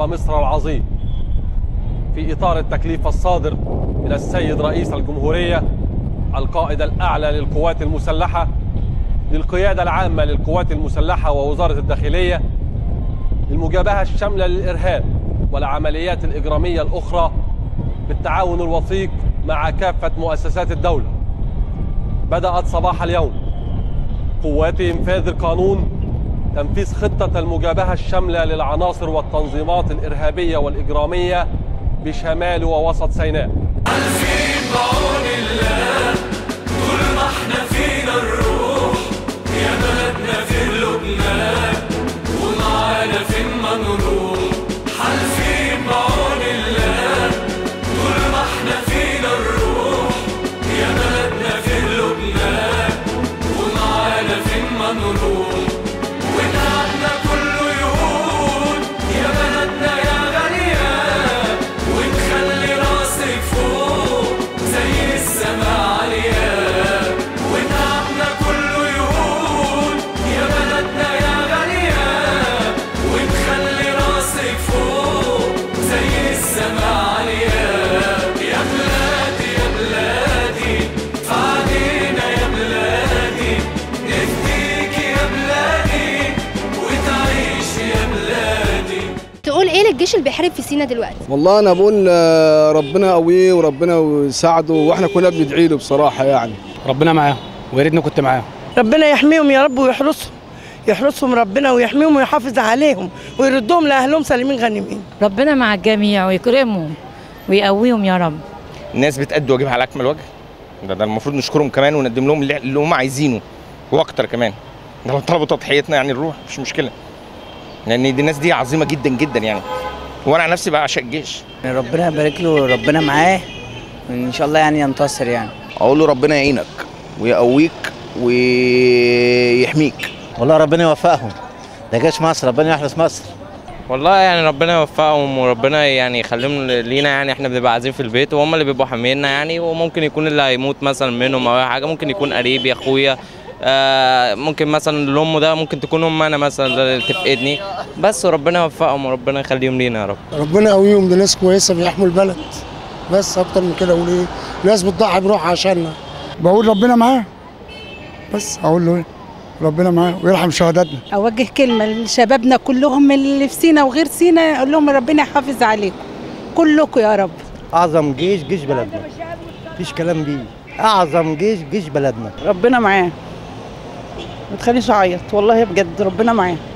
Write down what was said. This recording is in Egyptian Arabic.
مصر العظيم في إطار التكليف الصادر من السيد رئيس الجمهورية القائد الأعلى للقوات المسلحة للقيادة العامة للقوات المسلحة ووزارة الداخلية للمجابهة الشاملة للإرهاب والعمليات الإجرامية الأخرى بالتعاون الوثيق مع كافة مؤسسات الدولة بدأت صباح اليوم قوات إنفاذ القانون تنفيذ خطة المجابهة الشاملة للعناصر والتنظيمات الإرهابية والإجرامية بشمال ووسط سيناء عارفين بعون الله طول ما احنا فينا الروح يا بلدنا في قلوبنا ومعانا فين ما نروح حالفين بعون الله طول ما احنا فينا الروح يا بلدنا في قلوبنا ومعانا فين ما نروح ونعمنا كله يهون يا بلدنا يا غالية ونخلي راسك فوق زي السما عالية ونعمنا كله يهون يا بلدنا يا غالية ونخلي راسك فوق زي السما عالية يا بلادي يا بلادي فعلينا يا بلادي نفديك يا بلادي وتعيش يا بلادي تقول ايه للجيش اللي بيحارب في سينا دلوقتي والله انا بقول آه، ربنا يقويه وربنا يساعده واحنا كلنا بندعي له بصراحه يعني ربنا معاهم ويا ريتني كنت معاهم ربنا يحميهم يا رب ويحرسهم يحرسهم ربنا ويحميهم ويحافظ عليهم ويردهم لاهلهم سالمين غانمين ربنا مع الجميع ويكرمهم ويقويهم يا رب الناس بتأدي واجبها على اكمل وجه ده, ده المفروض نشكرهم كمان ونقدم لهم اللي, اللي هم عايزينه واكتر كمان ده لو طلبوا تضحيتنا يعني نروح مش مشكله لان دي الناس دي عظيمه جدا جدا يعني وانا عن نفسي بقى عشاق الجيش ربنا يبارك له ربنا معاه ان شاء الله يعني ينتصر يعني اقول له ربنا يعينك ويقويك ويحميك والله ربنا يوفقهم ده جيش مصر ربنا يحرس مصر والله يعني ربنا يوفقهم وربنا يعني يخليهم لينا يعني احنا بنبقى قاعدين في البيت وهم اللي بيبقوا حامينا يعني وممكن يكون اللي هيموت مثلا منهم او أي حاجه ممكن يكون قريبي اخويا آه ممكن مثلا اللي امه ده ممكن تكون ام انا مثلا اللي تفقدني بس وربنا يوفقهم وربنا يخليهم لينا يا رب ربنا يقويهم دي ناس كويسه بيحموا البلد بس اكتر من كده اقول ايه ناس بتضحي بروحها عشاننا بقول ربنا معاه بس اقول له ايه ربنا معاه ويرحم شهداتنا اوجه كلمه لشبابنا كلهم اللي في سينا وغير سينا اقول لهم ربنا يحافظ عليكم كلكم يا رب اعظم جيش جيش بلدنا مفيش كلام بيه اعظم جيش جيش بلدنا ربنا معاه ما تخليش اعيط والله بجد ربنا معاه